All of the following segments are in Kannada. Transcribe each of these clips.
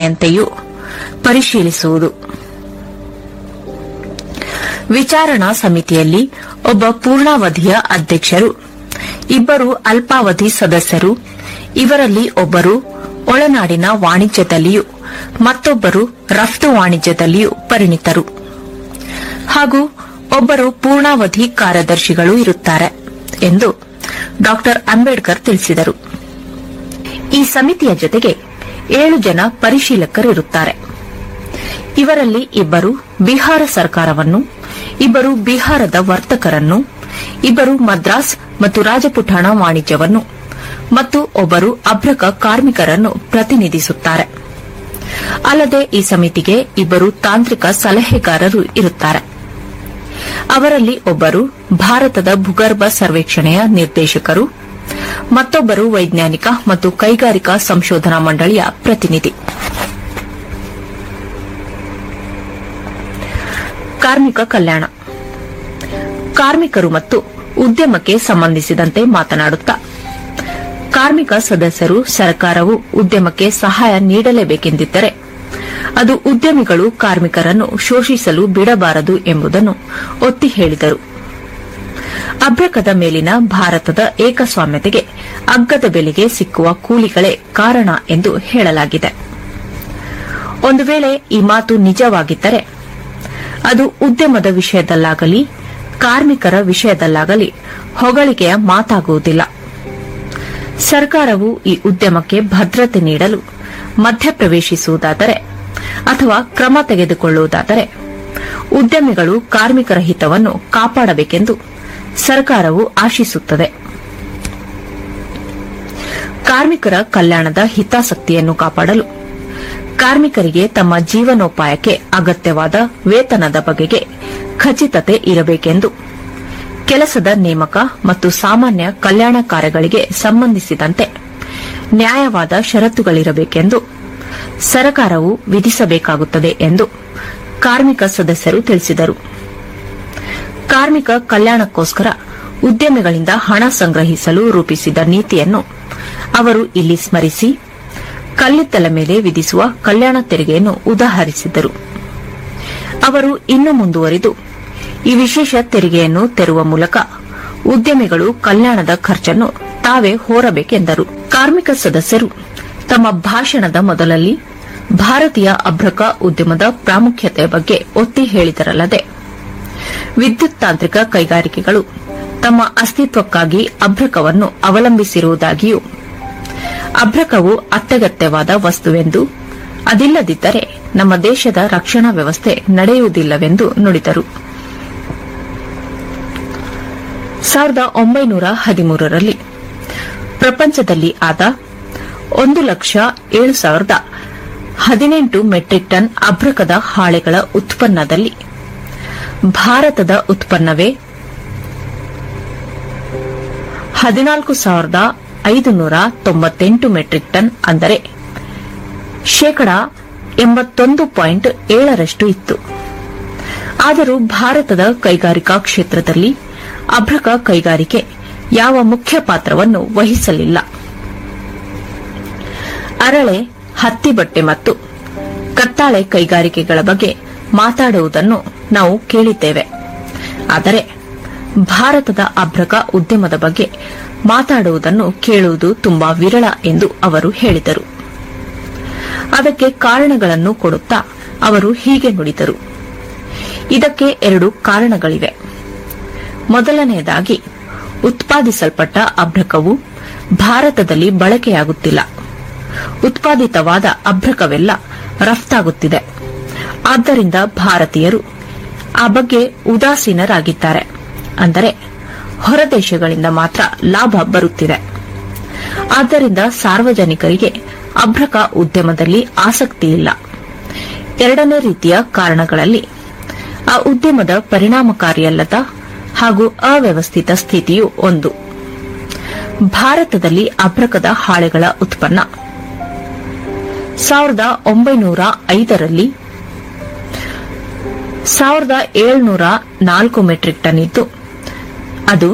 ಯೋಜನೆಯಂತೆಯೂ ಪರಿಶೀಲಿಸುವುದು ವಿಚಾರಣಾ ಸಮಿತಿಯಲ್ಲಿ ಒಬ್ಬ ಪೂರ್ಣಾವಧಿಯ ಅಧ್ಯಕ್ಷರು ಇಬ್ಬರು ಅಲ್ಪಾವಧಿ ಸದಸ್ಯರು ಇವರಲ್ಲಿ ಒಬ್ಬರು ಒಳನಾಡಿನ ವಾಣಿಜ್ಯದಲ್ಲಿಯೂ ಮತ್ತೊಬ್ಬರು ರಫ್ತು ವಾಣಿಜ್ಯದಲ್ಲಿಯೂ ಪರಿಣಿತರು ಹಾಗೂ ಒಬ್ಬರು ಪೂರ್ಣಾವಧಿ ಕಾರ್ಯದರ್ಶಿಗಳು ಇರುತ್ತಾರೆ ಎಂದು ಡಾ ಅಂಬೇಡ್ಕರ್ ತಿಳಿಸಿದರು ಈ ಸಮಿತಿಯ ಜೊತೆಗೆ ಏಳು ಜನ ಪರಿಶೀಲಕರಿರುತ್ತಾರೆ ಇವರಲ್ಲಿ ಇಬ್ಬರು ಬಿಹಾರ ಸರ್ಕಾರವನ್ನು ಇಬ್ಬರು ಬಿಹಾರದ ವರ್ತಕರನ್ನು ಇಬ್ಬರು ಮದ್ರಾಸ್ ಮತ್ತು ರಾಜಪುಟಾಣ ವಾಣಿಜ್ಯವನ್ನು ಮತ್ತು ಒಬ್ಬರು ಅಭ್ರಕ ಕಾರ್ಮಿಕರನ್ನು ಪ್ರತಿನಿಧಿಸುತ್ತಾರೆ ಅಲ್ಲದೆ ಈ ಸಮಿತಿಗೆ ಇಬ್ಬರು ತಾಂತ್ರಿಕ ಸಲಹೆಗಾರರು ಇರುತ್ತಾರೆ ಅವರಲ್ಲಿ ಒಬ್ಬರು ಭಾರತದ ಭೂಗರ್ಭ ಸರ್ವೇಕ್ಷಣೆಯ ನಿರ್ದೇಶಕರು ಮತ್ತೊಬ್ಬರು ವೈಜ್ಞಾನಿಕ ಮತ್ತು ಕೈಗಾರಿಕಾ ಸಂಶೋಧನಾ ಮಂಡಳಿಯ ಪ್ರತಿನಿಧಿ ಕಾರ್ಮಿಕ ಕಲ್ಯಾಣ ಕಾರ್ಮಿಕರು ಮತ್ತು ಉದ್ಯಮಕ್ಕೆ ಸಂಬಂಧಿಸಿದಂತೆ ಮಾತನಾಡುತ್ತಾ ಕಾರ್ಮಿಕ ಸದಸ್ಯರು ಸರ್ಕಾರವು ಉದ್ಯಮಕ್ಕೆ ಸಹಾಯ ನೀಡಲೇಬೇಕೆಂದಿದ್ದರೆ ಅದು ಉದ್ಯಮಿಗಳು ಕಾರ್ಮಿಕರನ್ನು ಶೋಷಿಸಲು ಬಿಡಬಾರದು ಎಂಬುದನ್ನು ಒತ್ತಿ ಹೇಳಿದರು ಅಭ್ರಕದ ಮೇಲಿನ ಭಾರತದ ಏಕಸ್ವಾಮ್ಯತೆಗೆ ಅಗ್ಗದ ಬೆಲೆಗೆ ಸಿಕ್ಕುವ ಕೂಲಿಗಳೇ ಕಾರಣ ಎಂದು ಹೇಳಲಾಗಿದೆ ಒಂದು ವೇಳೆ ಈ ಮಾತು ನಿಜವಾಗಿದ್ದರೆ ಅದು ಉದ್ಯಮದ ವಿಷಯದಲ್ಲಾಗಲಿ ಕಾರ್ಮಿಕರ ವಿಷಯದಲ್ಲಾಗಲಿ ಹೊಗಳಿಕೆಯ ಮಾತಾಗುವುದಿಲ್ಲ ಸರ್ಕಾರವು ಈ ಉದ್ಯಮಕ್ಕೆ ಭದ್ರತೆ ನೀಡಲು ಮಧ್ಯಪ್ರವೇಶಿಸುವುದಾದರೆ ಅಥವಾ ಕ್ರಮ ತೆಗೆದುಕೊಳ್ಳುವುದಾದರೆ ಉದ್ಯಮಿಗಳು ಕಾರ್ಮಿಕರ ಹಿತವನ್ನು ಕಾಪಾಡಬೇಕೆಂದು ಸರ್ಕಾರವು ಆಶಿಸುತ್ತದೆ ಕಾರ್ಮಿಕರ ಕಲ್ಯಾಣದ ಹಿತಾಸಕ್ತಿಯನ್ನು ಕಾಪಾಡಲು ಕಾರ್ಮಿಕರಿಗೆ ತಮ್ಮ ಜೀವನೋಪಾಯಕ್ಕೆ ಅಗತ್ಯವಾದ ವೇತನದ ಬಗೆಗೆ ಖಚಿತತೆ ಇರಬೇಕೆಂದು ಕೆಲಸದ ನೇಮಕ ಮತ್ತು ಸಾಮಾನ್ಯ ಕಲ್ಯಾಣ ಕಾರ್ಯಗಳಿಗೆ ಸಂಬಂಧಿಸಿದಂತೆ ನ್ಯಾಯವಾದ ಷರತ್ತುಗಳಿರಬೇಕೆಂದು ಸರ್ಕಾರವು ವಿಧಿಸಬೇಕಾಗುತ್ತದೆ ಎಂದು ಕಾರ್ಮಿಕ ಸದಸ್ಯರು ತಿಳಿಸಿದರು ಕಾರ್ಮಿಕ ಕಲ್ಯಾಣಕ್ಕೋಸ್ಕರ ಉದ್ಯಮಿಗಳಿಂದ ಹಣ ಸಂಗ್ರಹಿಸಲು ರೂಪಿಸಿದ ನೀತಿಯನ್ನು ಅವರು ಇಲ್ಲಿ ಸ್ಮರಿಸಿ ಕಲ್ಲಿದ್ದಲ ಮೇಲೆ ವಿಧಿಸುವ ಕಲ್ಯಾಣ ತೆರಿಗೆಯನ್ನು ಉದಾಹರಿಸಿದರು ಅವರು ಇನ್ನು ಮುಂದುವರಿದು ಈ ವಿಶೇಷ ತೆರಿಗೆಯನ್ನು ತೆರುವ ಮೂಲಕ ಉದ್ಯಮಿಗಳು ಕಲ್ಯಾಣದ ಖರ್ಚನ್ನು ತಾವೇ ಹೊರಬೇಕೆಂದರು ಕಾರ್ಮಿಕ ಸದಸ್ಯರು ತಮ್ಮ ಭಾಷಣದ ಮೊದಲಲ್ಲಿ ಭಾರತೀಯ ಅಭ್ರಕ ಉದ್ಯಮದ ಪ್ರಾಮುಖ್ಯತೆಯ ಬಗ್ಗೆ ಒತ್ತಿ ಹೇಳಿದರಲ್ಲದೆ ವಿದ್ಯುತ್ ತಾಂತ್ರಿಕ ಕೈಗಾರಿಕೆಗಳು ತಮ್ಮ ಅಸ್ತಿತ್ವಕ್ಕಾಗಿ ಅಭ್ರಕವನ್ನು ಅವಲಂಬಿಸಿರುವುದಾಗಿಯೂ ಅಭ್ರಕವು ಅತ್ಯಗತ್ಯವಾದ ವಸ್ತುವೆಂದು ಅದಿಲ್ಲದಿದ್ದರೆ ನಮ್ಮ ದೇಶದ ರಕ್ಷಣಾ ವ್ಯವಸ್ಥೆ ನಡೆಯುವುದಿಲ್ಲವೆಂದು ನುಡಿದರು ಸಾವಿರದ ಒಂಬೈನೂರ ಹದಿಮೂರರಲ್ಲಿ ಪ್ರಪಂಚದಲ್ಲಿ ಆದ ಒಂದು ಲಕ್ಷ ಏಳು ಸಾವಿರದ ಹದಿನೆಂಟು ಮೆಟ್ರಿಕ್ ಟನ್ ಅಭ್ರಕದ ಹಾಳೆಗಳ ಉತ್ಪನ್ನದಲ್ಲಿ ಭಾರತದ ಉತ್ಪನ್ನವೇ ಹದಿನಾಲ್ಕು ಸಾವಿರದ ಐದುನೂರ ತೊಂಬತ್ತೆಂಟು ಮೆಟ್ರಿಕ್ ಟನ್ ಅಂದರೆ ಶೇಕಡ ಎಂಬತ್ತೊಂದು ಪಾಯಿಂಟ್ ಏಳರಷ್ಟು ಇತ್ತು ಆದರೂ ಭಾರತದ ಕೈಗಾರಿಕಾ ಕ್ಷೇತ್ರದಲ್ಲಿ ಅಭ್ರಕ ಕೈಗಾರಿಕೆ ಯಾವ ಮುಖ್ಯ ಪಾತ್ರವನ್ನು ವಹಿಸಲಿಲ್ಲ ಅರಳೆ ಹತ್ತಿ ಬಟ್ಟೆ ಮತ್ತು ಕತ್ತಾಳೆ ಕೈಗಾರಿಕೆಗಳ ಬಗ್ಗೆ ಮಾತಾಡುವುದನ್ನು ನಾವು ಕೇಳಿದ್ದೇವೆ ಆದರೆ ಭಾರತದ ಅಭ್ರಕ ಉದ್ಯಮದ ಬಗ್ಗೆ ಮಾತಾಡುವುದನ್ನು ಕೇಳುವುದು ತುಂಬಾ ವಿರಳ ಎಂದು ಅವರು ಹೇಳಿದರು ಅದಕ್ಕೆ ಕಾರಣಗಳನ್ನು ಕೊಡುತ್ತಾ ಅವರು ಹೀಗೆ ನುಡಿದರು ಇದಕ್ಕೆ ಎರಡು ಕಾರಣಗಳಿವೆ ಮೊದಲನೆಯದಾಗಿ ಉತ್ಪಾದಿಸಲ್ಪಟ್ಟ ಅಭ್ರಕವು ಭಾರತದಲ್ಲಿ ಬಳಕೆಯಾಗುತ್ತಿಲ್ಲ ಉತ್ಪಾದಿತವಾದ ಅಭ್ರಕವೆಲ್ಲ ರಫ್ತಾಗುತ್ತಿದೆ ಆದ್ದರಿಂದ ಭಾರತೀಯರು ಆ ಬಗ್ಗೆ ಉದಾಸೀನರಾಗಿದ್ದಾರೆ ಅಂದರೆ ಹೊರದೇಶಗಳಿಂದ ಮಾತ್ರ ಲಾಭ ಬರುತ್ತಿದೆ ಆದ್ದರಿಂದ ಸಾರ್ವಜನಿಕರಿಗೆ ಅಭ್ರಕ ಉದ್ಯಮದಲ್ಲಿ ಆಸಕ್ತಿ ಇಲ್ಲ ಎರಡನೇ ರೀತಿಯ ಕಾರಣಗಳಲ್ಲಿ ಆ ಉದ್ಯಮದ ಪರಿಣಾಮಕಾರಿಯಲ್ಲದ ಹಾಗೂ ಅವ್ಯವಸ್ಥಿತ ಸ್ಥಿತಿಯು ಒಂದು ಭಾರತದಲ್ಲಿ ಅಭ್ರಕದ ಹಾಳೆಗಳ ಉತ್ಪನ್ನ ಸಾವಿರದ ಒಂಬೈನೂರ ಐದರಲ್ಲಿ ಸಾವಿರದ ಏಳ್ನೂರ ನಾಲ್ಕು ಮೆಟ್ರಿಕ್ ಟನ್ ಇದ್ದು ಅದು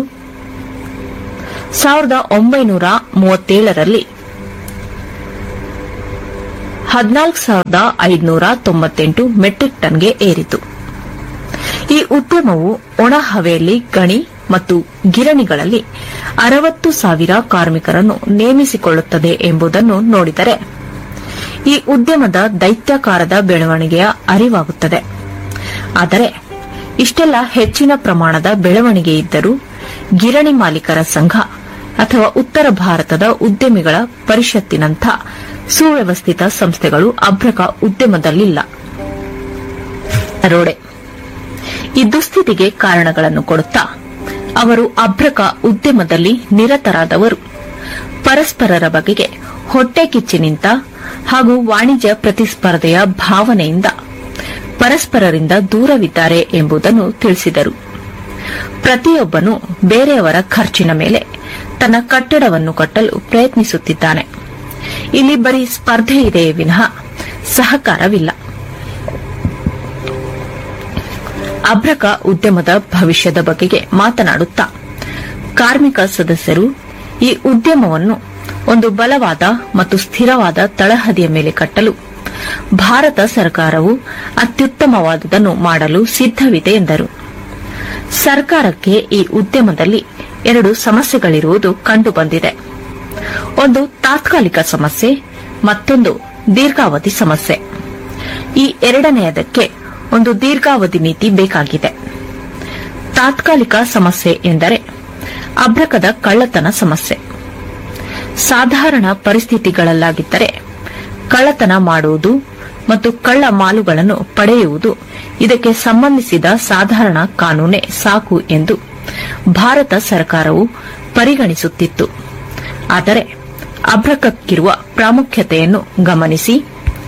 ಸಾವಿರದ ಒಂಬೈನೂರ ಮೂವತ್ತೇಳರಲ್ಲಿ ಹದಿನಾಲ್ಕು ಸಾವಿರದ ಐದುನೂರ ತೊಂಬತ್ತೆಂಟು ಮೆಟ್ರಿಕ್ ಟನ್ಗೆ ಏರಿತು ಈ ಉದ್ಯಮವು ಒಣ ಹವೆಯಲ್ಲಿ ಗಣಿ ಮತ್ತು ಗಿರಣಿಗಳಲ್ಲಿ ಅರವತ್ತು ಸಾವಿರ ಕಾರ್ಮಿಕರನ್ನು ನೇಮಿಸಿಕೊಳ್ಳುತ್ತದೆ ಎಂಬುದನ್ನು ನೋಡಿದರೆ ಈ ಉದ್ಯಮದ ದೈತ್ಯಾಕಾರದ ಬೆಳವಣಿಗೆಯ ಅರಿವಾಗುತ್ತದೆ ಆದರೆ ಇಷ್ಟೆಲ್ಲ ಹೆಚ್ಚಿನ ಪ್ರಮಾಣದ ಬೆಳವಣಿಗೆ ಇದ್ದರೂ ಗಿರಣಿ ಮಾಲೀಕರ ಸಂಘ ಅಥವಾ ಉತ್ತರ ಭಾರತದ ಉದ್ಯಮಿಗಳ ಪರಿಷತ್ತಿನಂಥ ಸುವ್ಯವಸ್ಥಿತ ಸಂಸ್ಥೆಗಳು ಅಭ್ರಕ ಉದ್ಯಮದಲ್ಲಿಲ್ಲ ರೋಡೆ ಈ ದುಸ್ಥಿತಿಗೆ ಕಾರಣಗಳನ್ನು ಕೊಡುತ್ತಾ ಅವರು ಅಭ್ರಕ ಉದ್ಯಮದಲ್ಲಿ ನಿರತರಾದವರು ಪರಸ್ಪರರ ಬಗೆಗೆ ಹೊಟ್ಟೆ ಕಿಚ್ಚಿನಿಂದ ಹಾಗೂ ವಾಣಿಜ್ಯ ಪ್ರತಿಸ್ಪರ್ಧೆಯ ಭಾವನೆಯಿಂದ ಪರಸ್ಪರರಿಂದ ದೂರವಿದ್ದಾರೆ ಎಂಬುದನ್ನು ತಿಳಿಸಿದರು ಪ್ರತಿಯೊಬ್ಬನು ಬೇರೆಯವರ ಖರ್ಚಿನ ಮೇಲೆ ತನ್ನ ಕಟ್ಟಡವನ್ನು ಕಟ್ಟಲು ಪ್ರಯತ್ನಿಸುತ್ತಿದ್ದಾನೆ ಇಲ್ಲಿ ಬರೀ ಸ್ಪರ್ಧೆ ಇದೆಯೇ ವಿನಃ ಸಹಕಾರವಿಲ್ಲ ಅಭ್ರಕ ಉದ್ಯಮದ ಭವಿಷ್ಯದ ಬಗೆಗೆ ಮಾತನಾಡುತ್ತಾ ಕಾರ್ಮಿಕ ಸದಸ್ಯರು ಈ ಉದ್ಯಮವನ್ನು ಒಂದು ಬಲವಾದ ಮತ್ತು ಸ್ಥಿರವಾದ ತಳಹದಿಯ ಮೇಲೆ ಕಟ್ಟಲು ಭಾರತ ಸರ್ಕಾರವು ಅತ್ಯುತ್ತಮವಾದುದನ್ನು ಮಾಡಲು ಸಿದ್ದವಿದೆ ಎಂದರು ಸರ್ಕಾರಕ್ಕೆ ಈ ಉದ್ಯಮದಲ್ಲಿ ಎರಡು ಸಮಸ್ಯೆಗಳಿರುವುದು ಕಂಡುಬಂದಿದೆ ಒಂದು ತಾತ್ಕಾಲಿಕ ಸಮಸ್ಯೆ ಮತ್ತೊಂದು ದೀರ್ಘಾವಧಿ ಸಮಸ್ಯೆ ಈ ಎರಡನೆಯದಕ್ಕೆ ಒಂದು ದೀರ್ಘಾವಧಿ ನೀತಿ ಬೇಕಾಗಿದೆ ತಾತ್ಕಾಲಿಕ ಸಮಸ್ಯೆ ಎಂದರೆ ಅಭ್ರಕದ ಕಳ್ಳತನ ಸಮಸ್ಯೆ ಸಾಧಾರಣ ಪರಿಸ್ಥಿತಿಗಳಲ್ಲಾಗಿದ್ದರೆ ಕಳ್ಳತನ ಮಾಡುವುದು ಮತ್ತು ಕಳ್ಳ ಮಾಲುಗಳನ್ನು ಪಡೆಯುವುದು ಇದಕ್ಕೆ ಸಂಬಂಧಿಸಿದ ಸಾಧಾರಣ ಕಾನೂನೇ ಸಾಕು ಎಂದು ಭಾರತ ಸರ್ಕಾರವು ಪರಿಗಣಿಸುತ್ತಿತ್ತು ಆದರೆ ಅಭ್ರಕಕ್ಕಿರುವ ಪ್ರಾಮುಖ್ಯತೆಯನ್ನು ಗಮನಿಸಿ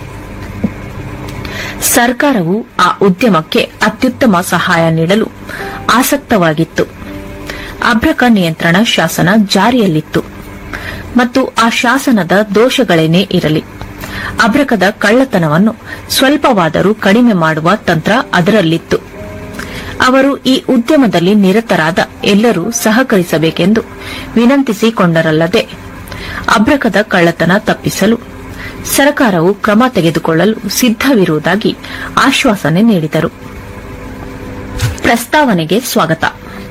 ಸರ್ಕಾರವು ಆ ಉದ್ಯಮಕ್ಕೆ ಅತ್ಯುತ್ತಮ ಸಹಾಯ ನೀಡಲು ಆಸಕ್ತವಾಗಿತ್ತು ಅಭ್ರಕ ನಿಯಂತ್ರಣ ಶಾಸನ ಜಾರಿಯಲ್ಲಿತ್ತು ಮತ್ತು ಆ ಶಾಸನದ ದೋಷಗಳೇನೇ ಇರಲಿ ಅಭ್ರಕದ ಕಳ್ಳತನವನ್ನು ಸ್ವಲ್ಪವಾದರೂ ಕಡಿಮೆ ಮಾಡುವ ತಂತ್ರ ಅದರಲ್ಲಿತ್ತು ಅವರು ಈ ಉದ್ಯಮದಲ್ಲಿ ನಿರತರಾದ ಎಲ್ಲರೂ ಸಹಕರಿಸಬೇಕೆಂದು ವಿನಂತಿಸಿಕೊಂಡರಲ್ಲದೆ ಅಭ್ರಕದ ಕಳ್ಳತನ ತಪ್ಪಿಸಲು ಸರ್ಕಾರವು ಕ್ರಮ ತೆಗೆದುಕೊಳ್ಳಲು ಸಿದ್ದವಿರುವುದಾಗಿ ಆಶ್ವಾಸನೆ ನೀಡಿದರು ಪ್ರಸ್ತಾವನೆಗೆ ಸ್ವಾಗತ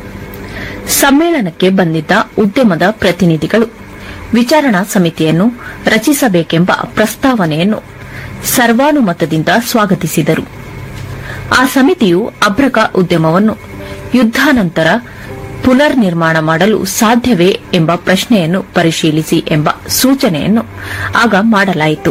ಸಮ್ಮೇಳನಕ್ಕೆ ಬಂದಿದ್ದ ಉದ್ಯಮದ ಪ್ರತಿನಿಧಿಗಳು ವಿಚಾರಣಾ ಸಮಿತಿಯನ್ನು ರಚಿಸಬೇಕೆಂಬ ಪ್ರಸ್ತಾವನೆಯನ್ನು ಸರ್ವಾನುಮತದಿಂದ ಸ್ವಾಗತಿಸಿದರು ಆ ಸಮಿತಿಯು ಅಭ್ರಕ ಉದ್ಯಮವನ್ನು ಯುದ್ದಾನಂತರ ಪುನರ್ ನಿರ್ಮಾಣ ಮಾಡಲು ಸಾಧ್ಯವೇ ಎಂಬ ಪ್ರಶ್ನೆಯನ್ನು ಪರಿಶೀಲಿಸಿ ಎಂಬ ಸೂಚನೆಯನ್ನು ಆಗ ಮಾಡಲಾಯಿತು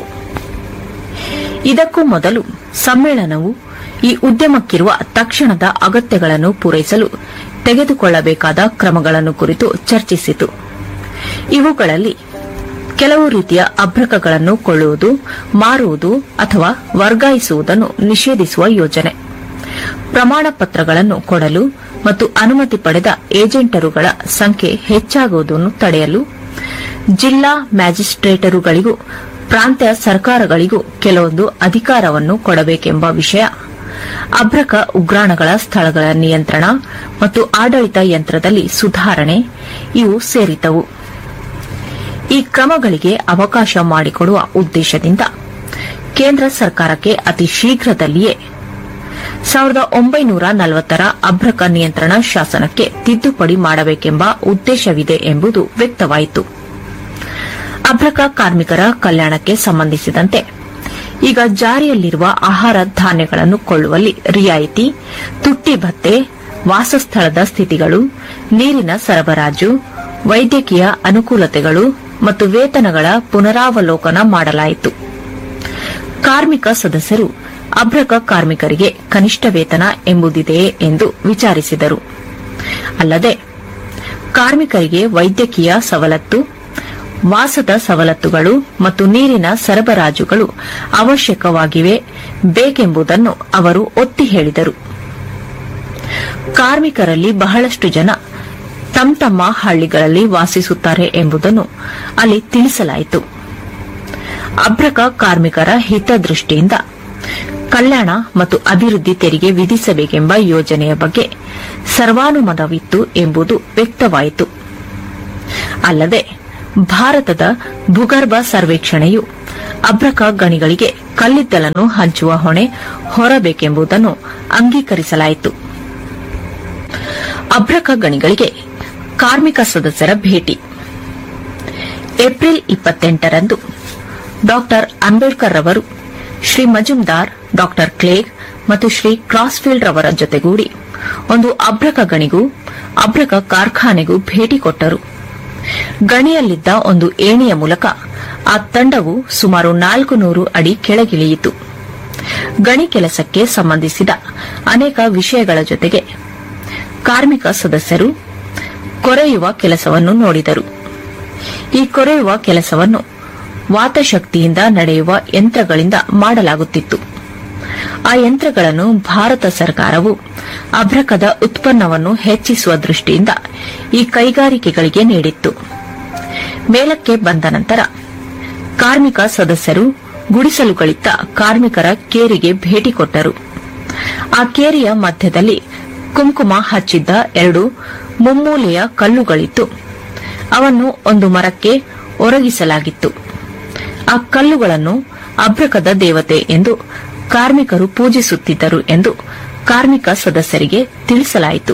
ಇದಕ್ಕೂ ಮೊದಲು ಸಮ್ಮೇಳನವು ಈ ಉದ್ಯಮಕ್ಕಿರುವ ತಕ್ಷಣದ ಅಗತ್ಯಗಳನ್ನು ಪೂರೈಸಲು ತೆಗೆದುಕೊಳ್ಳಬೇಕಾದ ಕ್ರಮಗಳನ್ನು ಕುರಿತು ಚರ್ಚಿಸಿತು ಇವುಗಳಲ್ಲಿ ಕೆಲವು ರೀತಿಯ ಅಭ್ರಕಗಳನ್ನು ಕೊಳ್ಳುವುದು ಮಾರುವುದು ಅಥವಾ ವರ್ಗಾಯಿಸುವುದನ್ನು ನಿಷೇಧಿಸುವ ಯೋಜನೆ ಪ್ರಮಾಣ ಪತ್ರಗಳನ್ನು ಕೊಡಲು ಮತ್ತು ಅನುಮತಿ ಪಡೆದ ಏಜೆಂಟರುಗಳ ಸಂಖ್ಯೆ ಹೆಚ್ಚಾಗುವುದನ್ನು ತಡೆಯಲು ಜಿಲ್ಲಾ ಮ್ಯಾಜಿಸ್ಟ್ರೇಟರುಗಳಿಗೂ ಪ್ರಾಂತ್ಯ ಸರ್ಕಾರಗಳಿಗೂ ಕೆಲವೊಂದು ಅಧಿಕಾರವನ್ನು ಕೊಡಬೇಕೆಂಬ ವಿಷಯ ಅಭ್ರಕ ಉಗ್ರಾಣಗಳ ಸ್ಥಳಗಳ ನಿಯಂತ್ರಣ ಮತ್ತು ಆಡಳಿತ ಯಂತ್ರದಲ್ಲಿ ಸುಧಾರಣೆ ಇವು ಸೇರಿತವು ಈ ಕ್ರಮಗಳಿಗೆ ಅವಕಾಶ ಮಾಡಿಕೊಡುವ ಉದ್ದೇಶದಿಂದ ಕೇಂದ್ರ ಸರ್ಕಾರಕ್ಕೆ ಅತಿ ಶೀಘ್ರದಲ್ಲಿಯೇ ಸಾವಿರದ ಒಂಬೈನೂರ ನಲವತ್ತರ ಅಭ್ರಕ ನಿಯಂತ್ರಣ ಶಾಸನಕ್ಕೆ ತಿದ್ದುಪಡಿ ಮಾಡಬೇಕೆಂಬ ಉದ್ದೇಶವಿದೆ ಎಂಬುದು ವ್ಯಕ್ತವಾಯಿತು ಅಭ್ರಕ ಕಾರ್ಮಿಕರ ಕಲ್ಯಾಣಕ್ಕೆ ಸಂಬಂಧಿಸಿದಂತೆ ಈಗ ಜಾರಿಯಲ್ಲಿರುವ ಆಹಾರ ಧಾನ್ಯಗಳನ್ನು ಕೊಳ್ಳುವಲ್ಲಿ ರಿಯಾಯಿತಿ ತುಟ್ಟಿ ಭತ್ತೆ ವಾಸಸ್ಥಳದ ಸ್ಥಿತಿಗಳು ನೀರಿನ ಸರಬರಾಜು ವೈದ್ಯಕೀಯ ಅನುಕೂಲತೆಗಳು ಮತ್ತು ವೇತನಗಳ ಪುನರಾವಲೋಕನ ಮಾಡಲಾಯಿತು ಕಾರ್ಮಿಕ ಸದಸ್ಯರು ಅಭ್ರಕ ಕಾರ್ಮಿಕರಿಗೆ ಕನಿಷ್ಠ ವೇತನ ಎಂಬುದಿದೆಯೇ ಎಂದು ವಿಚಾರಿಸಿದರು ಅಲ್ಲದೆ ಕಾರ್ಮಿಕರಿಗೆ ವೈದ್ಯಕೀಯ ಸವಲತ್ತು ವಾಸದ ಸವಲತ್ತುಗಳು ಮತ್ತು ನೀರಿನ ಸರಬರಾಜುಗಳು ಅವಶ್ಯಕವಾಗಿವೆ ಬೇಕೆಂಬುದನ್ನು ಅವರು ಒತ್ತಿ ಹೇಳಿದರು ಕಾರ್ಮಿಕರಲ್ಲಿ ಬಹಳಷ್ಟು ಜನ ತಮ್ಮ ತಮ್ಮ ಹಳ್ಳಿಗಳಲ್ಲಿ ವಾಸಿಸುತ್ತಾರೆ ಎಂಬುದನ್ನು ಅಲ್ಲಿ ತಿಳಿಸಲಾಯಿತು ಅಭ್ರಕ ಕಾರ್ಮಿಕರ ಹಿತದೃಷ್ಟಿಯಿಂದ ಕಲ್ಯಾಣ ಮತ್ತು ಅಭಿವೃದ್ಧಿ ತೆರಿಗೆ ವಿಧಿಸಬೇಕೆಂಬ ಯೋಜನೆಯ ಬಗ್ಗೆ ಸರ್ವಾನುಮತವಿತ್ತು ಎಂಬುದು ವ್ಯಕ್ತವಾಯಿತು ಅಲ್ಲದೆ ಭಾರತದ ಭೂಗರ್ಭ ಸರ್ವೇಕ್ಷಣೆಯು ಅಭ್ರಕ ಗಣಿಗಳಿಗೆ ಕಲ್ಲಿದ್ದಲನ್ನು ಹಂಚುವ ಹೊಣೆ ಹೊರಬೇಕೆಂಬುದನ್ನು ಅಂಗೀಕರಿಸಲಾಯಿತು ಅಭ್ರಕ ಗಣಿಗಳಿಗೆ ಕಾರ್ಮಿಕ ಸದಸ್ಯರ ಭೇಟಿ ಏಪ್ರಿಲ್ ಇಪ್ಪತ್ತೆಂಟರಂದು ಡಾ ಅಂಬೇಡ್ಕರ್ ರವರು ಶ್ರೀ ಮಜುಮ್ದಾರ್ ಡಾ ಕ್ಲೇಗ್ ಮತ್ತು ಶ್ರೀ ಕ್ರಾಸ್ಫೀಲ್ಡ್ ರವರ ಜೊತೆಗೂಡಿ ಒಂದು ಅಭ್ರಕ ಗಣಿಗೂ ಅಭ್ರಕ ಕಾರ್ಖಾನೆಗೂ ಭೇಟಿ ಕೊಟ್ಟರು ಗಣಿಯಲ್ಲಿದ್ದ ಒಂದು ಏಣಿಯ ಮೂಲಕ ಆ ತಂಡವು ಸುಮಾರು ನಾಲ್ಕು ನೂರು ಅಡಿ ಕೆಳಗಿಳಿಯಿತು ಗಣಿ ಕೆಲಸಕ್ಕೆ ಸಂಬಂಧಿಸಿದ ಅನೇಕ ವಿಷಯಗಳ ಜೊತೆಗೆ ಕಾರ್ಮಿಕ ಸದಸ್ಯರು ಕೊರೆಯುವ ಕೆಲಸವನ್ನು ನೋಡಿದರು ಈ ಕೊರೆಯುವ ಕೆಲಸವನ್ನು ವಾತಶಕ್ತಿಯಿಂದ ನಡೆಯುವ ಯಂತ್ರಗಳಿಂದ ಮಾಡಲಾಗುತ್ತಿತ್ತು ಆ ಯಂತ್ರಗಳನ್ನು ಭಾರತ ಸರ್ಕಾರವು ಅಭ್ರಕದ ಉತ್ಪನ್ನವನ್ನು ಹೆಚ್ಚಿಸುವ ದೃಷ್ಟಿಯಿಂದ ಈ ಕೈಗಾರಿಕೆಗಳಿಗೆ ನೀಡಿತ್ತು ಮೇಲಕ್ಕೆ ಬಂದ ನಂತರ ಕಾರ್ಮಿಕ ಸದಸ್ಯರು ಗುಡಿಸಲುಗಳಿದ್ದ ಕಾರ್ಮಿಕರ ಕೇರಿಗೆ ಭೇಟಿ ಕೊಟ್ಟರು ಆ ಕೇರಿಯ ಮಧ್ಯದಲ್ಲಿ ಕುಂಕುಮ ಹಚ್ಚಿದ್ದ ಎರಡು ಮುಮ್ಮೂಲೆಯ ಕಲ್ಲುಗಳಿತ್ತು ಅವನ್ನು ಒಂದು ಮರಕ್ಕೆ ಒರಗಿಸಲಾಗಿತ್ತು ಆ ಕಲ್ಲುಗಳನ್ನು ಅಭ್ರಕದ ದೇವತೆ ಎಂದು ಕಾರ್ಮಿಕರು ಪೂಜಿಸುತ್ತಿದ್ದರು ಎಂದು ಕಾರ್ಮಿಕ ಸದಸ್ಯರಿಗೆ ತಿಳಿಸಲಾಯಿತು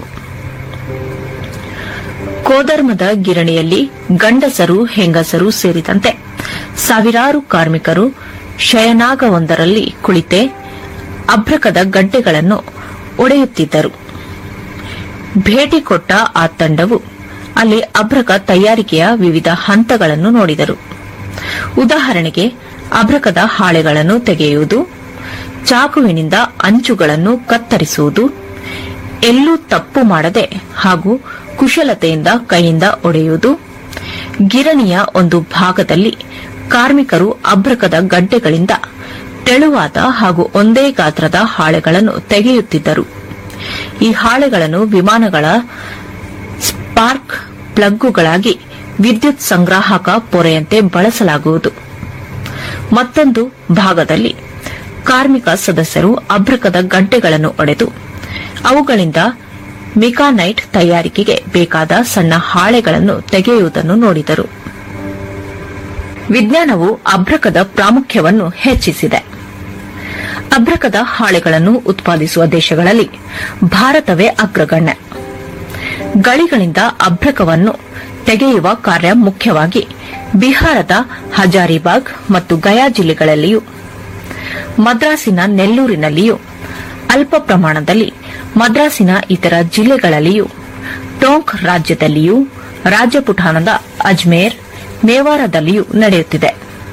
ಕೋಧರ್ಮದ ಗಿರಣಿಯಲ್ಲಿ ಗಂಡಸರು ಹೆಂಗಸರು ಸೇರಿದಂತೆ ಸಾವಿರಾರು ಕಾರ್ಮಿಕರು ಶಯನಾಗವೊಂದರಲ್ಲಿ ಕುಳಿತೆ ಅಭ್ರಕದ ಗಡ್ಡೆಗಳನ್ನು ಒಡೆಯುತ್ತಿದ್ದರು ಭೇಟಿ ಕೊಟ್ಟ ಆ ತಂಡವು ಅಲ್ಲಿ ಅಭ್ರಕ ತಯಾರಿಕೆಯ ವಿವಿಧ ಹಂತಗಳನ್ನು ನೋಡಿದರು ಉದಾಹರಣೆಗೆ ಅಭ್ರಕದ ಹಾಳೆಗಳನ್ನು ತೆಗೆಯುವುದು ಚಾಕುವಿನಿಂದ ಅಂಚುಗಳನ್ನು ಕತ್ತರಿಸುವುದು ಎಲ್ಲೂ ತಪ್ಪು ಮಾಡದೆ ಹಾಗೂ ಕುಶಲತೆಯಿಂದ ಕೈಯಿಂದ ಒಡೆಯುವುದು ಗಿರಣಿಯ ಒಂದು ಭಾಗದಲ್ಲಿ ಕಾರ್ಮಿಕರು ಅಭ್ರಕದ ಗಡ್ಡೆಗಳಿಂದ ತೆಳುವಾದ ಹಾಗೂ ಒಂದೇ ಗಾತ್ರದ ಹಾಳೆಗಳನ್ನು ತೆಗೆಯುತ್ತಿದ್ದರು ಈ ಹಾಳೆಗಳನ್ನು ವಿಮಾನಗಳ ಸ್ಪಾರ್ಕ್ ಪ್ಲಗ್ಗುಗಳಾಗಿ ವಿದ್ಯುತ್ ಸಂಗ್ರಾಹಕ ಪೊರೆಯಂತೆ ಬಳಸಲಾಗುವುದು ಮತ್ತೊಂದು ಭಾಗದಲ್ಲಿ ಕಾರ್ಮಿಕ ಸದಸ್ಯರು ಅಭ್ರಕದ ಗಡ್ಡೆಗಳನ್ನು ಒಡೆದು ಅವುಗಳಿಂದ ಮಿಕಾನೈಟ್ ತಯಾರಿಕೆಗೆ ಬೇಕಾದ ಸಣ್ಣ ಹಾಳೆಗಳನ್ನು ತೆಗೆಯುವುದನ್ನು ನೋಡಿದರು ವಿಜ್ಞಾನವು ಅಭ್ರಕದ ಪ್ರಾಮುಖ್ಯವನ್ನು ಹೆಚ್ಚಿಸಿದೆ ಅಭ್ರಕದ ಹಾಳೆಗಳನ್ನು ಉತ್ಪಾದಿಸುವ ದೇಶಗಳಲ್ಲಿ ಭಾರತವೇ ಅಗ್ರಗಣ್ಯ ಗಳಿಗಳಿಂದ ಅಭ್ರಕವನ್ನು ತೆಗೆಯುವ ಕಾರ್ಯ ಮುಖ್ಯವಾಗಿ ಬಿಹಾರದ ಹಜಾರಿಬಾಗ್ ಮತ್ತು ಗಯಾ ಜಿಲ್ಲೆಗಳಲ್ಲಿಯೂ ಮದ್ರಾಸಿನ ನೆಲ್ಲೂರಿನಲ್ಲಿಯೂ ಅಲ್ಪ ಪ್ರಮಾಣದಲ್ಲಿ ಮದ್ರಾಸಿನ ಇತರ ಜಿಲ್ಲೆಗಳಲ್ಲಿಯೂ ಟೋಂಕ್ ರಾಜ್ಯದಲ್ಲಿಯೂ ರಾಜಪುಠಾನದ ಅಜ್ಮೇರ್ ಮೇವಾರದಲ್ಲಿಯೂ ನಡೆಯುತ್ತಿದೆ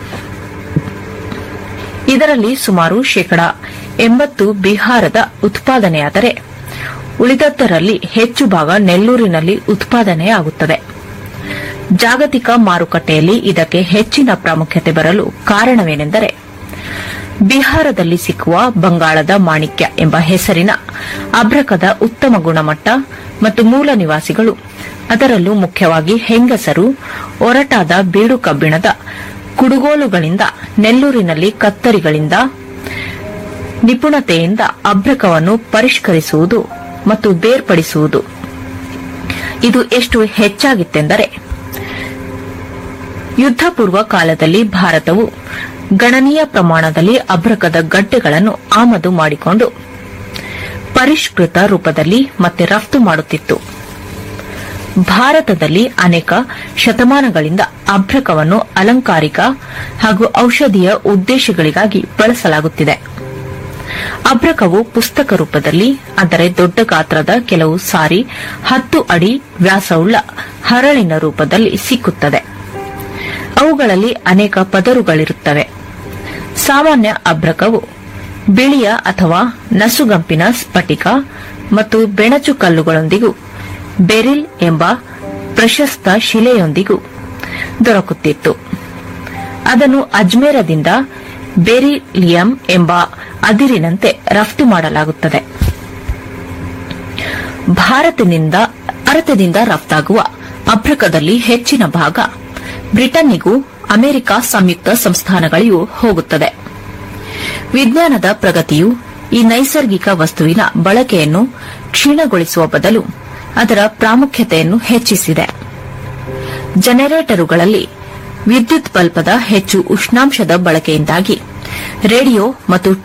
ಇದರಲ್ಲಿ ಸುಮಾರು ಶೇಕಡಾ ಎಂಬತ್ತು ಬಿಹಾರದ ಉತ್ಪಾದನೆಯಾದರೆ ಉಳಿದದ್ದರಲ್ಲಿ ಹೆಚ್ಚು ಭಾಗ ನೆಲ್ಲೂರಿನಲ್ಲಿ ಉತ್ಪಾದನೆಯಾಗುತ್ತದೆ ಜಾಗತಿಕ ಮಾರುಕಟ್ಟೆಯಲ್ಲಿ ಇದಕ್ಕೆ ಹೆಚ್ಚಿನ ಪ್ರಾಮುಖ್ಯತೆ ಬರಲು ಕಾರಣವೇನೆಂದರೆ ಬಿಹಾರದಲ್ಲಿ ಸಿಕ್ಕುವ ಬಂಗಾಳದ ಮಾಣಿಕ್ಯ ಎಂಬ ಹೆಸರಿನ ಅಭ್ರಕದ ಉತ್ತಮ ಗುಣಮಟ್ಟ ಮತ್ತು ಮೂಲ ನಿವಾಸಿಗಳು ಅದರಲ್ಲೂ ಮುಖ್ಯವಾಗಿ ಹೆಂಗಸರು ಒರಟಾದ ಬೀಡು ಕಬ್ಬಿಣದ ಕುಡುಗೋಲುಗಳಿಂದ ನೆಲ್ಲೂರಿನಲ್ಲಿ ಕತ್ತರಿಗಳಿಂದ ನಿಪುಣತೆಯಿಂದ ಅಭ್ರಕವನ್ನು ಪರಿಷ್ಕರಿಸುವುದು ಮತ್ತು ಬೇರ್ಪಡಿಸುವುದು ಇದು ಎಷ್ಟು ಹೆಚ್ಚಾಗಿತ್ತೆಂದರೆ ಯುದ್ದಪೂರ್ವ ಕಾಲದಲ್ಲಿ ಭಾರತವು ಗಣನೀಯ ಪ್ರಮಾಣದಲ್ಲಿ ಅಭ್ರಕದ ಗಡ್ಡೆಗಳನ್ನು ಆಮದು ಮಾಡಿಕೊಂಡು ಪರಿಷ್ಕೃತ ರೂಪದಲ್ಲಿ ಮತ್ತೆ ರಫ್ತು ಮಾಡುತ್ತಿತ್ತು ಭಾರತದಲ್ಲಿ ಅನೇಕ ಶತಮಾನಗಳಿಂದ ಅಭ್ರಕವನ್ನು ಅಲಂಕಾರಿಕ ಹಾಗೂ ಔಷಧೀಯ ಉದ್ದೇಶಗಳಿಗಾಗಿ ಬಳಸಲಾಗುತ್ತಿದೆ ಅಭ್ರಕವು ಪುಸ್ತಕ ರೂಪದಲ್ಲಿ ಅಂದರೆ ದೊಡ್ಡ ಗಾತ್ರದ ಕೆಲವು ಸಾರಿ ಹತ್ತು ಅಡಿ ವ್ಯಾಸವುಳ್ಳ ಹರಳಿನ ರೂಪದಲ್ಲಿ ಸಿಕ್ಕುತ್ತದೆ ಅವುಗಳಲ್ಲಿ ಅನೇಕ ಪದರುಗಳಿರುತ್ತವೆ ಸಾಮಾನ್ಯ ಅಭ್ರಕವು ಬಿಳಿಯ ಅಥವಾ ನಸುಗಂಪಿನ ಸ್ಫಟಿಕ ಮತ್ತು ಬೆಣಚು ಕಲ್ಲುಗಳೊಂದಿಗೂ ಬೆರಿಲ್ ಎಂಬ ಪ್ರಶಸ್ತ ಶಿಲೆಯೊಂದಿಗೂ ದೊರಕುತ್ತಿತ್ತು ಅದನ್ನು ಅಜ್ಮೇರದಿಂದ ಬೆರಿಲಿಯಂ ಎಂಬ ಅದಿರಿನಂತೆ ರಫ್ತು ಮಾಡಲಾಗುತ್ತದೆ ಭಾರತದಿಂದ ಭಾರತದಿಂದ ರಫ್ತಾಗುವ ಅಭ್ರಕದಲ್ಲಿ ಹೆಚ್ಚಿನ ಭಾಗ ಬ್ರಿಟನ್ನಿಗೂ ಅಮೆರಿಕ ಸಂಯುಕ್ತ ಸಂಸ್ಥಾನಗಳಿಗೂ ಹೋಗುತ್ತದೆ ವಿಜ್ಞಾನದ ಪ್ರಗತಿಯು ಈ ನೈಸರ್ಗಿಕ ವಸ್ತುವಿನ ಬಳಕೆಯನ್ನು ಕ್ಷೀಣಗೊಳಿಸುವ ಬದಲು ಅದರ ಪ್ರಾಮುಖ್ಯತೆಯನ್ನು ಹೆಚ್ಚಿಸಿದೆ ಜನರೇಟರುಗಳಲ್ಲಿ ವಿದ್ಯುತ್ ಬಲ್ಬದ ಹೆಚ್ಚು ಉಷ್ಣಾಂಶದ ಬಳಕೆಯಿಂದಾಗಿ ರೇಡಿಯೋ ಮತ್ತು